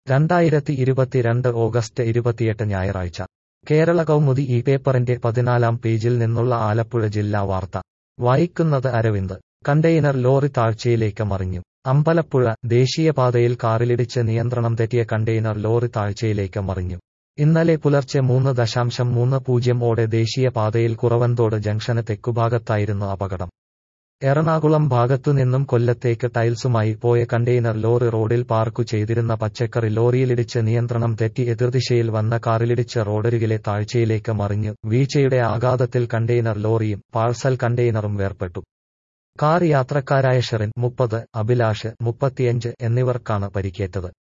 രണ്ടായിരത്തി ഇരുപത്തിരണ്ട് ഓഗസ്റ്റ് ഇരുപത്തിയെട്ട് ഞായറാഴ്ച കേരള കൗമുദി ഈ പേപ്പറിന്റെ പതിനാലാം പേജിൽ നിന്നുള്ള ആലപ്പുഴ ജില്ലാ വാർത്ത വായിക്കുന്നത് അരവിന്ദ് കണ്ടെയ്നർ ലോറി താഴ്ചയിലേക്ക് മറിഞ്ഞു അമ്പലപ്പുഴ ദേശീയപാതയിൽ കാറിലിടിച്ച് നിയന്ത്രണം തെറ്റിയ കണ്ടെയ്നർ ലോറി താഴ്ചയിലേക്ക് മറിഞ്ഞു ഇന്നലെ പുലർച്ചെ മൂന്ന് ദശാംശം മൂന്ന് പൂജ്യം ഓടെ ദേശീയപാതയിൽ കുറവന്തോട് ജംഗ്ഷന് തെക്കുഭാഗത്തായിരുന്നു അപകടം എറണാകുളം ഭാഗത്തുനിന്നും കൊല്ലത്തേക്ക് ടൈൽസുമായി പോയ കണ്ടെയ്നർ ലോറി റോഡിൽ പാർക്കു ചെയ്തിരുന്ന പച്ചക്കറി ലോറിയിലിടിച്ച് നിയന്ത്രണം തെറ്റി എതിർദിശയിൽ വന്ന കാറിലിടിച്ച് റോഡരികിലെ താഴ്ചയിലേക്ക് മറിഞ്ഞു വീഴ്ചയുടെ ആഘാതത്തിൽ കണ്ടെയ്നർ ലോറിയും പാഴ്സൽ കണ്ടെയ്നറും വേർപെട്ടു കാർ യാത്രക്കാരായ ഷെറിൻ മുപ്പത് അഭിലാഷ് മുപ്പത്തിയഞ്ച് എന്നിവർക്കാണ് പരിക്കേറ്റത്